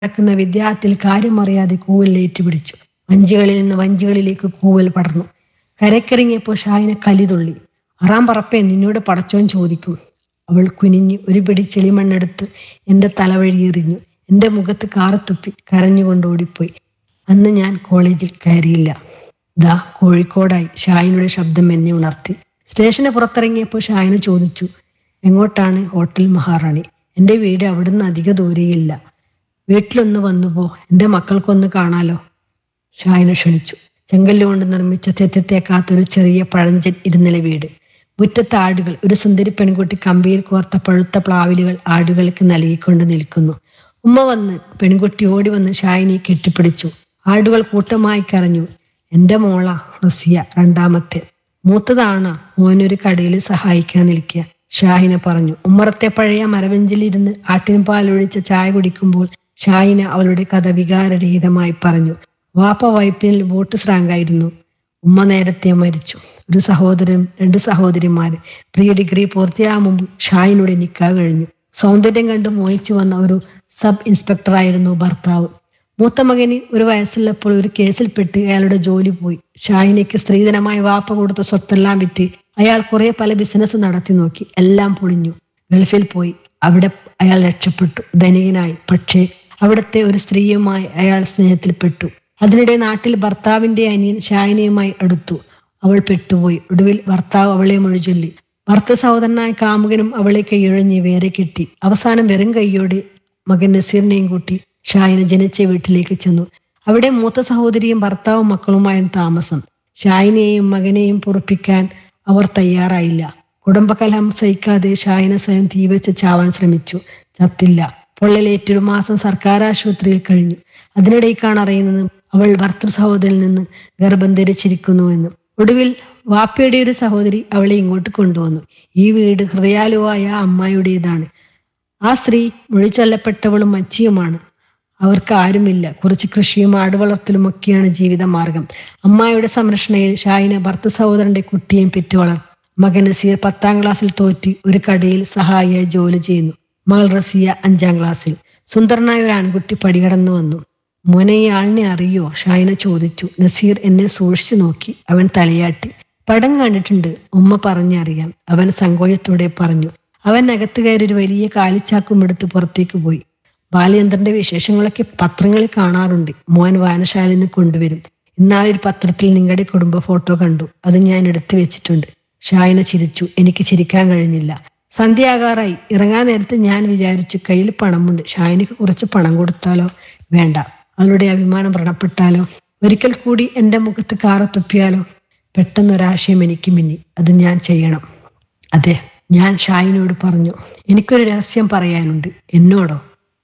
കിടക്കുന്ന വിദ്യാർത്ഥിയിൽ കാര്യം അറിയാതെ കൂവലിലേറ്റ് പിടിച്ചു വഞ്ചികളിൽ നിന്ന് വഞ്ചികളിലേക്ക് കൂവൽ പടർന്നു കരക്കിറങ്ങിയപ്പോൾ ഷാഹിനെ കലിതുള്ളി അറാം പറപ്പേ നിന്നോട് പടച്ചോൻ ചോദിക്കും അവൾ കുനിഞ്ഞ് ഒരു പിടി ചെളിമണ്ണെടുത്ത് എൻ്റെ തലവഴി എറിഞ്ഞു എൻ്റെ മുഖത്ത് കാറത്തുപ്പി കരഞ്ഞുകൊണ്ട് ഓടിപ്പോയി അന്ന് ഞാൻ കോളേജിൽ കയറിയില്ല ദാ കോഴിക്കോടായി ഷാഹിനുടെ ശബ്ദം എന്നെ ഉണർത്തി സ്റ്റേഷന് പുറത്തിറങ്ങിയപ്പോൾ ഷാഹിന് ചോദിച്ചു എങ്ങോട്ടാണ് ഹോട്ടൽ മഹാറാണി എൻ്റെ വീട് അവിടുന്ന് അധിക ദൂരെയില്ല വീട്ടിലൊന്ന് വന്നുപോ എൻ്റെ മക്കൾക്കൊന്ന് കാണാലോ ഷാഹിന് ക്ഷണിച്ചു ചെങ്കല്ല് കൊണ്ട് നിർമ്മിച്ച തെറ്റത്തേക്കാത്തൊരു ചെറിയ പഴഞ്ചൻ ഇരുനില വീട് മുറ്റത്ത് ആടുകൾ ഒരു സുന്ദരി പെൺകുട്ടി കമ്പിയിൽ കോർത്ത പഴുത്ത പ്ലാവിലുകൾ ആടുകൾക്ക് നൽകിക്കൊണ്ട് നിൽക്കുന്നു ഉമ്മ വന്ന് പെൺകുട്ടി ഓടി വന്ന് ഷാഹിനെ കെട്ടിപ്പിടിച്ചു ആടുകൾ കൂട്ടമായി കരഞ്ഞു എൻ്റെ മോള റസിയ രണ്ടാമത്തെ മൂത്തതാണ് മോനൊരു കടയിൽ സഹായിക്കാൻ നിൽക്കുക ഷാഹിന പറഞ്ഞു ഉമ്മറത്തെ പഴയ മരവെഞ്ചിലിരുന്ന് ആട്ടിൻ പാലൊഴിച്ച ചായ കുടിക്കുമ്പോൾ ഷാഹിന അവളുടെ കഥ വികാരരഹിതമായി പറഞ്ഞു വാപ്പ വൈപ്പിൽ വോട്ട് സ്രാങ്കായിരുന്നു ഉമ്മ നേരത്തെ മരിച്ചു ഒരു സഹോദരൻ രണ്ട് സഹോദരിമാര് പ്രീ ഡിഗ്രി പൂർത്തിയാകും മുമ്പ് ഷാഹിനോട് നിക്കാ കഴിഞ്ഞു സൗന്ദര്യം കണ്ട് മോഹിച്ചു വന്ന ഒരു സബ് ഇൻസ്പെക്ടറായിരുന്നു ഭർത്താവ് മൂത്ത മകന് ഒരു വയസ്സുള്ളപ്പോൾ ഒരു കേസിൽപ്പെട്ട് അയാളുടെ ജോലി പോയി ഷാഹിനയ്ക്ക് സ്ത്രീധനമായി വാപ്പ കൊടുത്ത സ്വത്തെല്ലാം വിറ്റ് അയാൾ കുറെ പല ബിസിനസ് നടത്തി നോക്കി എല്ലാം പൊളിഞ്ഞു ഗൾഫിൽ പോയി അവിടെ അയാൾ രക്ഷപ്പെട്ടു ധനികനായി പക്ഷേ അവിടുത്തെ ഒരു സ്ത്രീയുമായി അയാൾ സ്നേഹത്തിൽപ്പെട്ടു അതിനിടെ നാട്ടിൽ ഭർത്താവിന്റെ അനിയൻ ഷാഹിനയുമായി അടുത്തു അവൾ പെട്ടുപോയി ഒടുവിൽ ഭർത്താവ് അവളെ മൊഴിചൊല്ലി ഭർത്ത സഹോദരനായ കാമുകനും അവളെ കൈയൊഴഞ്ഞ് വേറെ കെട്ടി അവസാനം വെറും കൈയോടെ മകൻ നസീറിനെയും കൂട്ടി ഷാഹിന ജനിച്ച വീട്ടിലേക്ക് ചെന്നു അവിടെ മൂത്ത സഹോദരിയും ഭർത്താവും മക്കളുമായും താമസം ഷാഹിനെയും മകനെയും പൊറപ്പിക്കാൻ അവർ തയ്യാറായില്ല കുടുംബകലഹം സഹിക്കാതെ ഷാഹിന സ്വയം തീവച്ച് ചാവാൻ ശ്രമിച്ചു ചത്തില്ല പൊള്ളലേറ്റൊരു മാസം സർക്കാർ ആശുപത്രിയിൽ കഴിഞ്ഞു അതിനിടയ്ക്കാണ് അറിയുന്നത് അവൾ ഭർത്തൃ സഹോദരിൽ നിന്ന് ഗർഭം ധരിച്ചിരിക്കുന്നുവെന്നും ഒടുവിൽ വാപ്പയുടെ ഒരു സഹോദരി അവളെ ഇങ്ങോട്ട് കൊണ്ടുവന്നു ഈ വീട് ഹൃദയാലുവായ അമ്മായിയുടേതാണ് ആ സ്ത്രീ മൊഴിച്ചൊല്ലപ്പെട്ടവളും മച്ചിയുമാണ് അവർക്ക് ആരുമില്ല കുറച്ച് കൃഷിയും ആടുവളർത്തലും ഒക്കെയാണ് ജീവിതമാർഗം അമ്മായിയുടെ സംരക്ഷണയിൽ ഷാഹിന ഭർത്ത സഹോദരന്റെ കുട്ടിയും പെറ്റുവളർ മകൻ നസീർ പത്താം ക്ലാസ്സിൽ തോറ്റി ഒരു കടയിൽ സഹായിയായി ജോലി ചെയ്യുന്നു മകൾ റസിയ അഞ്ചാം ക്ലാസ്സിൽ സുന്ദരനായ ഒരു ആൺകുട്ടി പടികടന്നു വന്നു മോനെ ഈ ആളിനെ അറിയോ ഷാഹിന ചോദിച്ചു നസീർ എന്നെ സൂക്ഷിച്ചു നോക്കി അവൻ തലയാട്ടി പടം കണ്ടിട്ടുണ്ട് ഉമ്മ പറഞ്ഞറിയാം അവൻ സങ്കോചത്തോടെ പറഞ്ഞു അവൻ അകത്ത് കയറി ഒരു വലിയ കാലിച്ചാക്കും എടുത്ത് പുറത്തേക്ക് പോയി ബാലചന്ദ്രന്റെ വിശേഷങ്ങളൊക്കെ പത്രങ്ങളിൽ കാണാറുണ്ട് മോൻ വായനശാലയിൽ നിന്ന് കൊണ്ടുവരും ഇന്നാളൊരു പത്രത്തിൽ നിങ്ങളുടെ കുടുംബ ഫോട്ടോ കണ്ടു അത് ഞാൻ എടുത്തു വെച്ചിട്ടുണ്ട് ഷായന ചിരിച്ചു എനിക്ക് ചിരിക്കാൻ കഴിഞ്ഞില്ല സന്ധ്യയാകാറായി ഇറങ്ങാൻ നേരത്ത് ഞാൻ വിചാരിച്ചു കയ്യിൽ പണമുണ്ട് ഷായനക്ക് കുറച്ച് പണം കൊടുത്താലോ വേണ്ട അവളുടെ അഭിമാനം വ്രണപ്പെട്ടാലോ ഒരിക്കൽ കൂടി എൻ്റെ മുഖത്ത് കാറ തുപ്പിയാലോ പെട്ടെന്നൊരാശയം എനിക്ക് മിന്നി അത് ഞാൻ ചെയ്യണം അതെ ഞാൻ ഷായിനോട് പറഞ്ഞു എനിക്കൊരു രഹസ്യം പറയാനുണ്ട് എന്നോടോ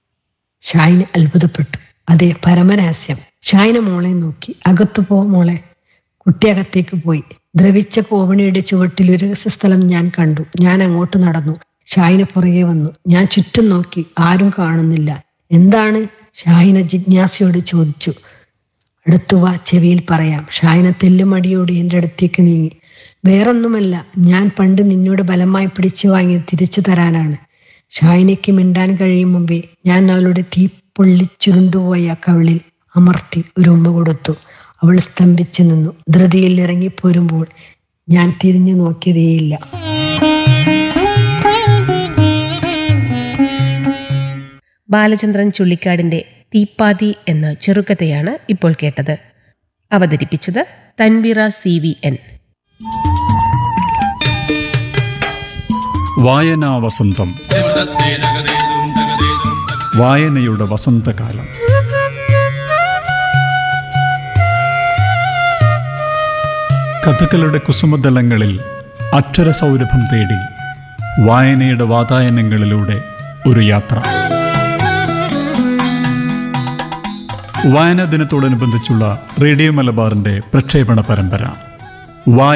ഷായിന് അത്ഭുതപ്പെട്ടു അതെ പരമരഹസ്യം ഷായിന മോളെ നോക്കി അകത്തു പോ മോളെ കുട്ടി അകത്തേക്ക് പോയി ദ്രവിച്ച കോവണിയുടെ ചുവട്ടിൽ ഒരു രഹസ്യസ്ഥലം ഞാൻ കണ്ടു ഞാൻ അങ്ങോട്ട് നടന്നു ഷായിന പുറകെ വന്നു ഞാൻ ചുറ്റും നോക്കി ആരും കാണുന്നില്ല എന്താണ് ഷാഹിന ജിജ്ഞാസയോട് ചോദിച്ചു അടുത്തു വാ ചെവിയിൽ പറയാം ഷാഹിന തെല്ലുമടിയോട് എൻ്റെ അടുത്തേക്ക് നീങ്ങി വേറൊന്നുമല്ല ഞാൻ പണ്ട് നിന്നോട് ബലമായി പിടിച്ചു വാങ്ങി തിരിച്ചു തരാനാണ് ഷാഹിനയ്ക്ക് മിണ്ടാൻ കഴിയും മുമ്പേ ഞാൻ അവളുടെ തീ പൊള്ളിച്ചുരുണ്ടുപോയ കവിളിൽ അമർത്തി ഒരു ഉമ്മ കൊടുത്തു അവൾ സ്തംഭിച്ചു നിന്നു ധൃതിയിൽ ഇറങ്ങിപ്പോരുമ്പോൾ ഞാൻ തിരിഞ്ഞു നോക്കിയതേയില്ല ബാലചന്ദ്രൻ ചുള്ളിക്കാടിന്റെ തീപ്പാതി എന്ന ചെറുകഥയാണ് ഇപ്പോൾ കേട്ടത് അവതരിപ്പിച്ചത് തൻവിറ സി വി എൻ വായനാ വസന്തം വായനയുടെ വസന്തകാലം കഥകളുടെ കുസുമതലങ്ങളിൽ അക്ഷരസൗരഭം തേടി വായനയുടെ വാതായനങ്ങളിലൂടെ ഒരു യാത്ര വായനാ ദിനത്തോടനുബന്ധിച്ചുള്ള റേഡിയോ മലബാറിന്റെ പ്രക്ഷേപണ പരമ്പര വായ